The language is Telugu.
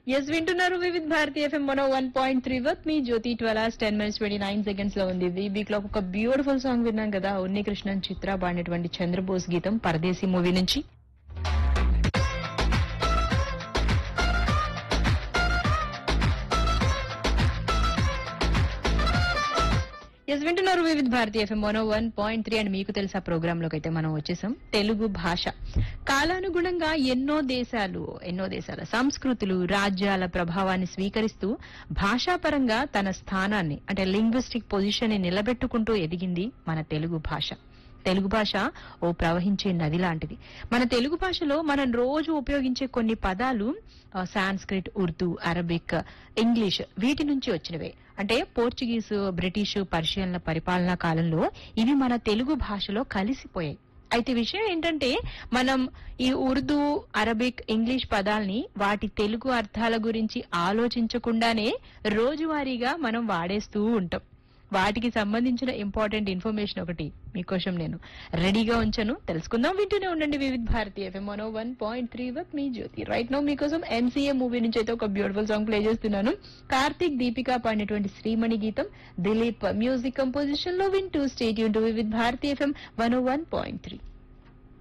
ఎస్ వింటున్నారు Vividh Bharati FM one one point three with me Jyothi twelve ten minutes twenty nine seconds లో ఉంది వీక్ లో ఒక బ్యూటిఫుల్ సాంగ్ విన్నాం కదా ఉన్ని కృష్ణన్ చిత్ర పాడినటువంటి చంద్రబోస్ గీతం పరదేశీ మూవీ నుంచి ఎస్ వింటున్నారు Vividh Bharati FM one one point three and మీకు తెలుసా ప్రోగ్రామ్ లోకి అయితే మనం వచ్చేసాం తెలుగు భాష కాలానుగుణంగా ఎన్నో దేశాలు ఎన్నో దేశాల సంస్కృతులు రాజ్యాల ప్రభావాన్ని స్వీకరిస్తూ భాషాపరంగా తన స్థానాన్ని అంటే లింగ్విస్టిక్ పొజిషన్ ని నిలబెట్టుకుంటూ ఎదిగింది మన తెలుగు భాష తెలుగు భాష ఓ ప్రవహించే నది లాంటిది మన తెలుగు భాషలో మనం రోజు ఉపయోగించే కొన్ని పదాలు ఆ, సాంస్క్రిట్ ఉర్దూ అరబిక్ ఇంగ్లీష్ వీటి నుంచి వచ్చినవే అంటే పోర్చుగీసు బ్రిటిష్ పర్షియన్ల పరిపాలనా కాలంలో ఇవి మన తెలుగు భాషలో కలిసిపోయాయి అయితే విషయం ఏంటంటే మనం ఈ ఉర్దూ అరబిక్ ఇంగ్లీష్ పదాల్ని వాటి తెలుగు అర్థాల గురించి ఆలోచించకుండానే రోజువారీగా మనం వాడేస్తూ ఉంటాం వాటికి సంబంధించిన ఇంపార్టెంట్ ఇన్ఫర్మేషన్ ఒకటి మీకోసం నేను రెడీగా ఉంచాను తెలుసుకుందాం వింటూనే ఉండండి వివిధ్ భారతి ఎఫ్ఎం మనో one point three with me Jyothi right now మీకోసం ఎంసీఏ మూవీ నుంచి అయితే ఒక బ్యూటిఫుల్ సాంగ్ ప్లే చేస్తున్నాను కార్తీక్ దీపిక పాడినటువంటి శ్రీమణి గీతం దిలీప్ మ్యూజిక్ కంపోజిషన్ లో వింటూ స్టేట్ యూన్ to Vividh Bharati FM one one point three